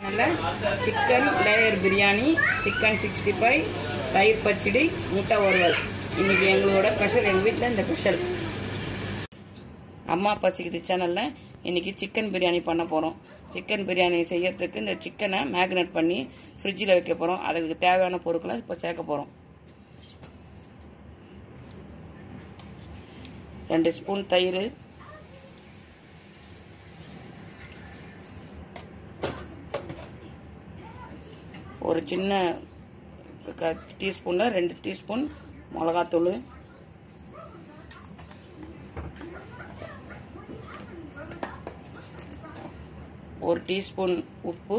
நல்ல chicken layer biryani chicken sixty five தயிர் பச்சடி முட்டை வறுவல் இன்னைக்கு எங்களோட ஸ்பெஷல் எங்கள் வீட்டில் இந்த ஸ்பெஷல் அம்மா பசிக்குது சேனலில் இன்னைக்கு சிக்கன் பிரியாணி பண்ண போகிறோம் சிக்கன் பிரியாணி செய்யறதுக்கு இந்த சிக்கனை மேக்னேட் பண்ணி ஃப்ரிட்ஜில் வைக்க போகிறோம் அதுக்கு தேவையான பொருட்களை இப்போ சேர்க்க போகிறோம் ரெண்டு ஸ்பூன் தயிர் ஒரு சின்ன டீஸ்பூனில் ரெண்டு டீஸ்பூன் மிளகாத்தூள் ஒரு டீஸ்பூன் உப்பு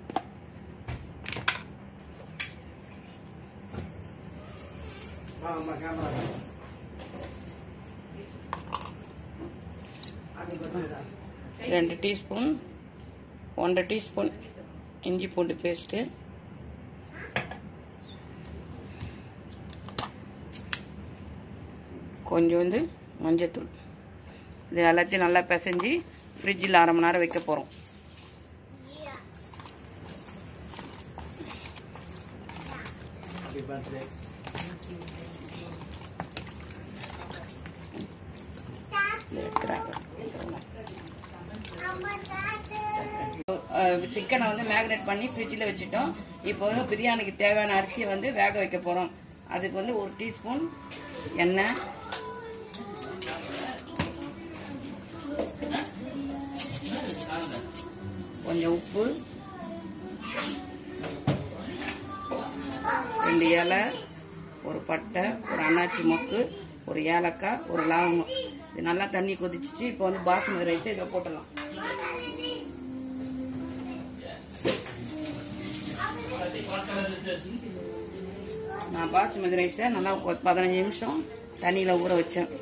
ரெண்டு டீஸ்பூன் ஒன்றரை டீஸ்பூன் இஞ்சி பூண்டு பேஸ்ட்டு கொஞ்சோண்டு மஞ்சத்தூள் இது எல்லாத்தையும் நல்லா பிசைஞ்சு ஃப்ரிட்ஜில் அரை மணி நேரம் வைக்க போகிறோம் சிக்கனை வந்து மேக்னேட் பண்ணி ஃப்ரிட்ஜில் வச்சுட்டோம் இப்போ வந்து பிரியாணிக்கு தேவையான அரிசியை வந்து வேக வைக்க போகிறோம் அதுக்கு வந்து ஒரு டீஸ்பூன் எண்ணெய் கொஞ்சம் உப்பு ரெண்டு இலை ஒரு பட்டை ஒரு அன்னாச்சி மொக்கு ஒரு ஏலக்காய் ஒரு லவங்கம் இது நல்லா தண்ணி கொதிச்சிச்சு இப்போ வந்து பாஸ்மதி ரைஸ் இதில் போட்டுடலாம் நான் பாஸ்மதி ரைஸை நல்லா ஒரு பதினஞ்சு நிமிஷம் தண்ணியில் ஊற வச்சேன்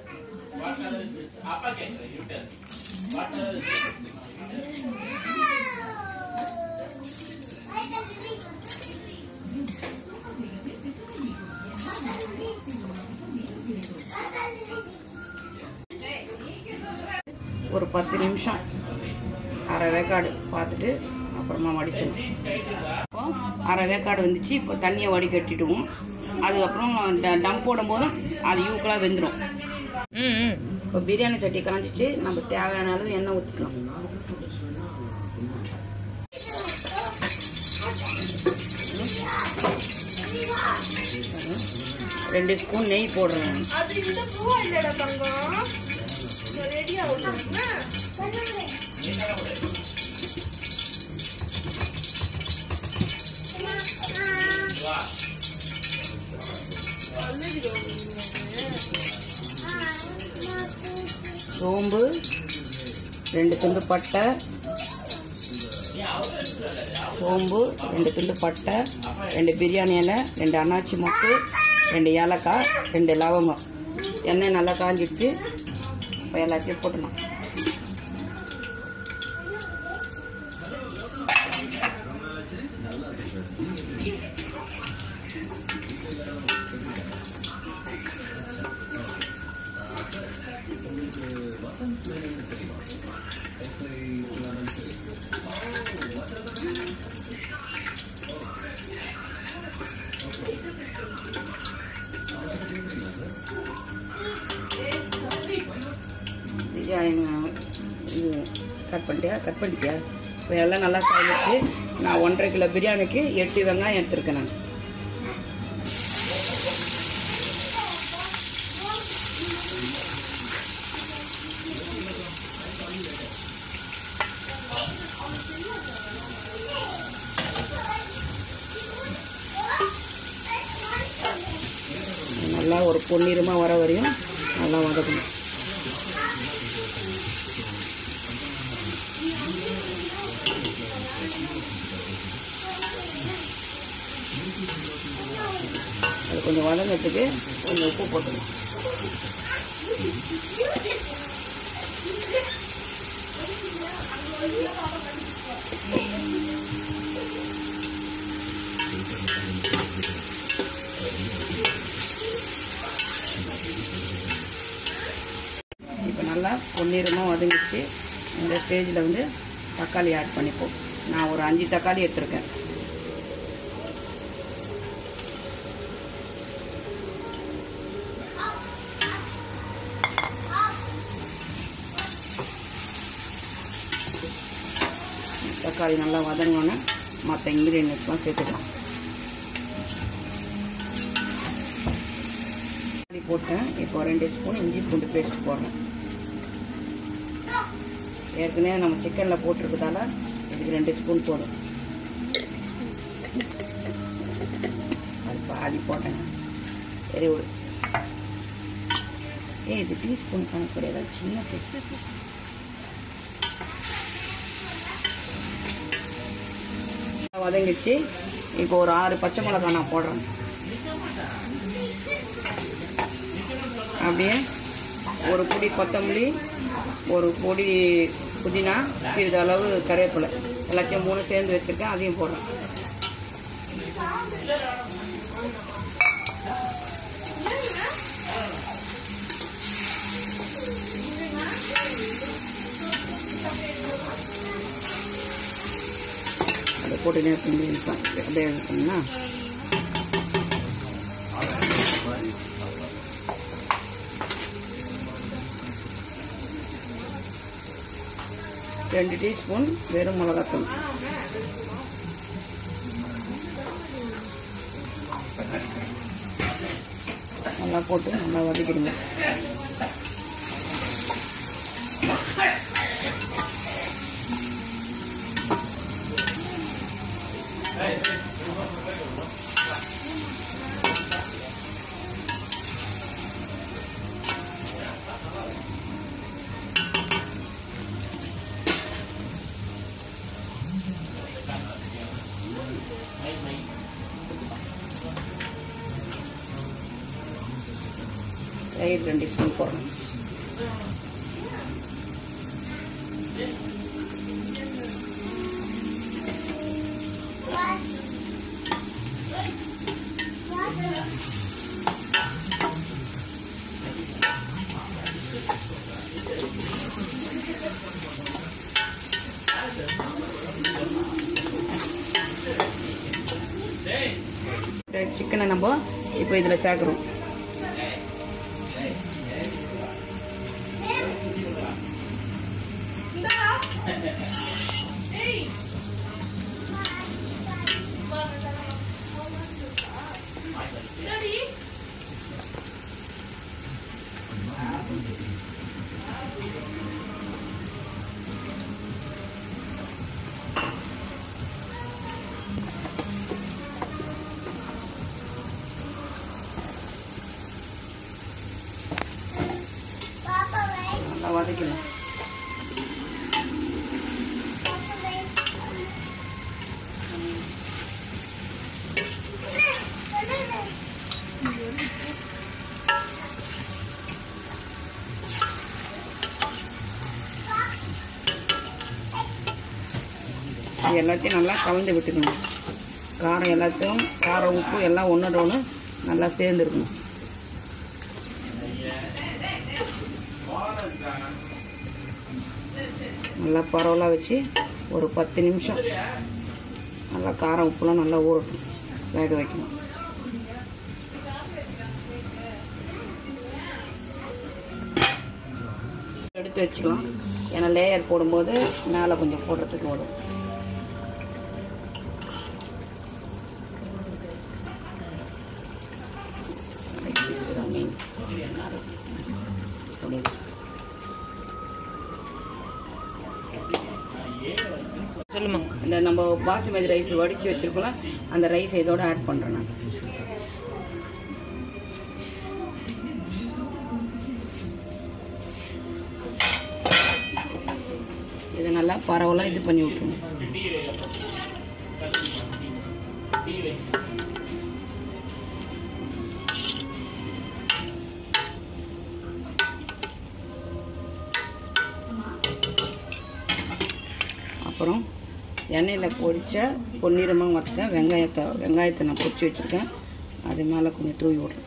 ஒரு பத்து நிமிஷம் அரை வேக்காடு பார்த்துட்டு அப்புறமா வடிச்சோம் இப்போ அரை வேக்காடு வந்துச்சு இப்போ தண்ணியை வடிகட்டிடுவோம் அதுக்கப்புறம் ட- டம் போடும் போதும் அது யூக்கலாக வெந்துடும் இப்போ பிரியாணி சட்டி காஞ்சிச்சு நம்ம தேவையான அளவு எண்ணெய் ஊற்றிக்கலாம் ரெண்டு ஸ்பூன் நெய் போடுறேன் அது இந்த பூ இல்லடா தங்கம் ரெடி ஆகும் சோம்பு ரெண்டு துண்டு பட்டை சோம்பு ரெண்டு துண்டு பட்டை ரெண்டு பிரியாணி இலை ரெண்டு அன்னாச்சி மொக்கு ரெண்டு ஏலக்காய் ரெண்டு லவங்கம் எண்ணெய் நல்லா காஞ்சிடுச்சு இப்போ எல்லாத்தையும் போட்டுடலாம் பிரியாணி இது கட் பண்ணிட்டியா கட் பண்ணிட்டியா இப்போ எல்லாம் நல்லா காய்ச்சி நான் ஒன்றரை கிலோ பிரியாணிக்கு எட்டு வெங்காயம் எடுத்துருக்கேன் நான் நல்லா ஒரு பொன்னிறமாக வர வரையும் நல்லா வதக்கணும் அது கொஞ்சம் வதங்கிறதுக்கு கொஞ்சம் உப்பு போட்டுக்கலாம் இப்போ நல்லா பொன்னிறமாக வதங்கிச்சு இந்த ஸ்டேஜில் வந்து தக்காளி ஆட் பண்ணிப்போம் நான் ஒரு அஞ்சு தக்காளி எடுத்திருக்கேன் தக்காளி நல்லா வதங்கினோன்னே மற்ற இன்க்ரீடியன்ஸ்லாம் சேர்த்துக்கலாம் தக்காளி போட்டேன் இப்போ ரெண்டு ஸ்பூன் இஞ்சி பூண்டு பேஸ்ட் போடுறேன் ஏற்கனவே நம்ம சிக்கனில் போட்டிருக்கதால இதுக்கு ரெண்டு ஸ்பூன் போதும் அது பாதி போட்டேன் சரி விடு ஏய் இது டீஸ்பூன் கணக்கு கிடையாது சின்ன டீஸ்பூன் வதங்கிடுச்சு இப்போ ஒரு ஆறு பச்சை மிளகாய் நான் போடுறேன் அப்படியே ஒரு பொடி கொத்தமல்லி ஒரு பொடி புதினா சிறிதளவு கருவேப்பிலை எல்லாத்தையும் மூணு சேர்ந்து வச்சிருக்கேன் அதையும் போடுறேன் அதை போட்டு நேரத்தில் இருப்பேன் அப்படியே இருக்கணும்னா ரெண்டு டீஸ்பூன் வெறும் மிளகாத்தூள் நல்லா போட்டு நல்லா வதக்கிடுங்க தயிர் ரெண்டு ஸ்பூன் போடணும் சிக்கனை நம்ம இப்போ இதில் சேர்க்குறோம் நல்லா வதக்கலாம் இது எல்லாத்தையும் நல்லா கலந்து விட்டுக்கணும் காரம் எல்லாத்தையும் காரம் உப்பு எல்லாம் ஒன்றோட ஒன்று நல்லா சேர்ந்துருக்கணும் நல்லா பரவலாக வச்சு ஒரு பத்து நிமிஷம் நல்லா காரம் உப்புலாம் நல்லா ஊறட்டும் வேக வைக்கணும் எடுத்து வச்சுக்கலாம் ஏன்னா லேயர் போடும்போது மேலே கொஞ்சம் போடுறதுக்கு வரும் சொல்லுமா இந்த நம்ம பாசுமதி ரைஸ் வடிச்சு வச்சிருக்கோம்ல அந்த ரைஸ் இதோட ஆட் பண்றேன் நான் இதை நல்லா பரவலாக இது பண்ணி விட்டுருங்க அப்புறம் எண்ணெயில் பொரிச்ச பொன்னிறமாக வறுத்த வெங்காயத்தை வெங்காயத்தை நான் பொரிச்சு வச்சுருக்கேன் அது மேலே கொஞ்சம் தூவி விட்றேன்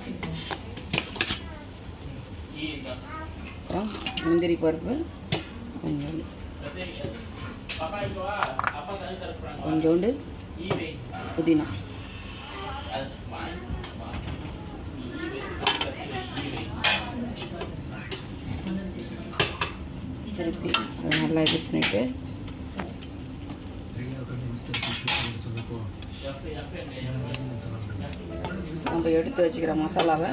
அப்புறம் முந்திரி பருப்பு கொஞ்சம் கொஞ்சோண்டு புதினா திருப்பி அதை நல்லா இது பண்ணிட்டு நம்ம எடுத்து வச்சுக்கிற மசாலாவை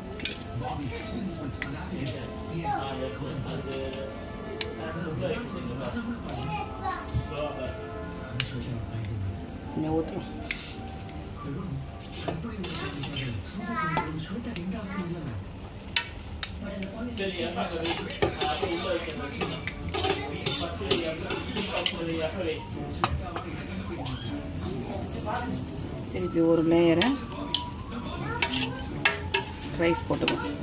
கொஞ்சம் ஊற்றுறோம் திருப்பி ஒரு லேயரை ரைஸ் போட்டுக்கணும்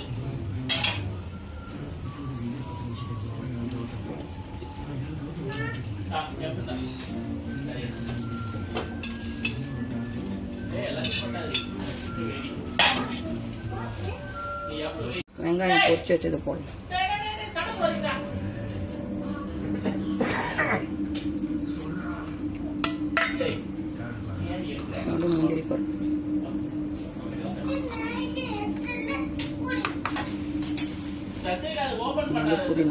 வெங்காயம் பொரிச்சு வச்சது போடலாம் நடு முந்திரி பருப்பு நடு புதினா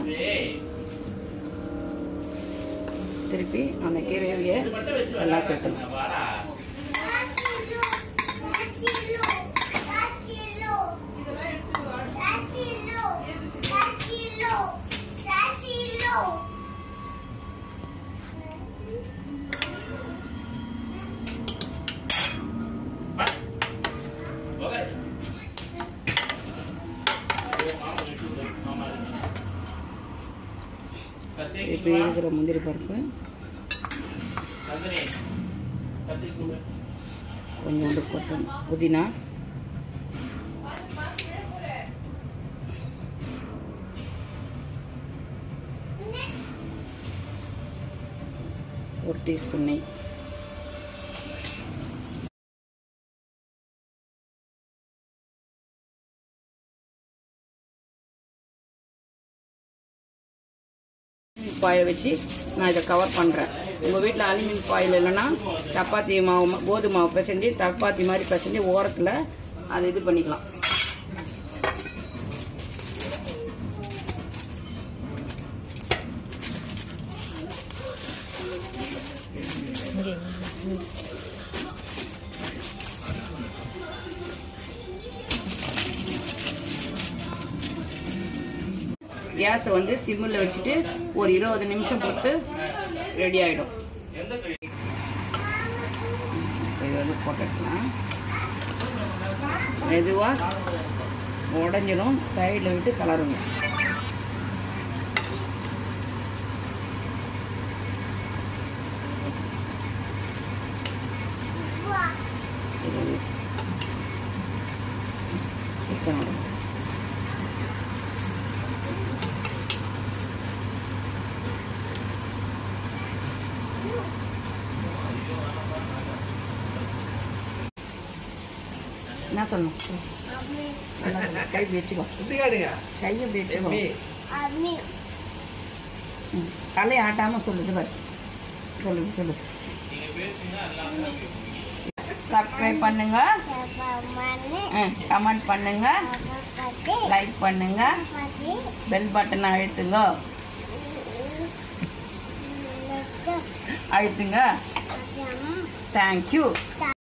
திருப்பி அந்த கிரேவியை எல்லாம் சேர்த்தணும் இப்போ இருக்கிற முந்திரி பருப்பு கொஞ்சோண்டு கொத்தம் புதினா ஒரு டீஸ்பூன் நெய் பாயில் வச்சு நான் இதை கவர் பண்ணுறேன் உங்கள் வீட்டில் அலுமினியம் பாயில் இல்லைன்னா சப்பாத்தி மாவு கோதுமை மாவு பிசைஞ்சு சப்பாத்தி மாதிரி பிசைஞ்சு ஓரத்தில் அதை இது பண்ணிக்கலாம் கேஸை வந்து சிம்மில் வச்சுட்டு ஒரு இருபது நிமிஷம் போட்டு ரெடி ஆகிடும் இது வந்து போட்டுக்கலாம் மெதுவாக உடஞ்சிடும் சைடில் விட்டு கலருங்க சிக்கன் என்ன சொல்லணும் என்ன சொல்லணும்? கை வச்சுக்கோ கையை வச்சுக்கோ ம். தலையை ஆட்டாம சொல்லுது பாரு சொல்லு சொல்லு சப்ஸ்கிரைப் பண்ணுங்க கமெண்ட் பண்ணுங்க லைக் பண்ணுங்க பெல் பட்டன் அழுத்துங்க அழுத்துங்க தேங்க்யூ